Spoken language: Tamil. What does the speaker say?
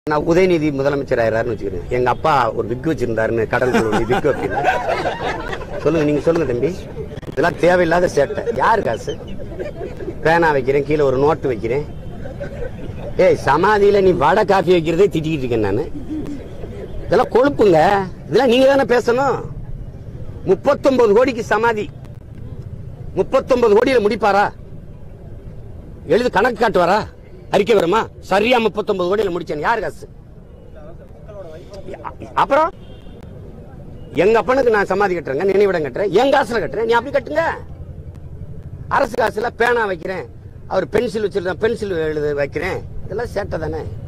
நான் உதயநிதி முதலமைச்சர் ஆயிராருன்னு வச்சுக்கிறேன் எங்க அப்பா ஒரு விக் வச்சிருந்தாருன்னு கடல் விக் வைப்பீங்க சொல்லுங்க நீங்க சொல்லுங்க தம்பி இதெல்லாம் தேவையில்லாத சேட்டை யாரு காசு பேனா வைக்கிறேன் கீழே ஒரு நோட்டு வைக்கிறேன் ஏய் சமாதியில நீ வடை காஃபி வைக்கிறதே திட்டிக்கிட்டு இருக்கேன் நான் இதெல்லாம் கொழுப்புங்க இதெல்லாம் நீங்க தானே பேசணும் முப்பத்தொன்பது கோடிக்கு சமாதி முப்பத்தொன்பது கோடியில முடிப்பாரா எழுது கணக்கு காட்டுவாரா அறிக்கை வருமா சரியா முப்பத்தொன்பது கோடியில முடிச்சேன் யார் காசு அப்புறம் எங்க அப்பனுக்கு நான் சமாதி கட்டுறேங்க நினைவிடம் கட்டுறேன் என் காசுல கட்டுறேன் நீ அப்படி கட்டுங்க அரசு காசுல பேனா வைக்கிறேன் அவர் பென்சில் வச்சிருந்தா பென்சில் எழுத வைக்கிறேன் இதெல்லாம் சேட்டை தானே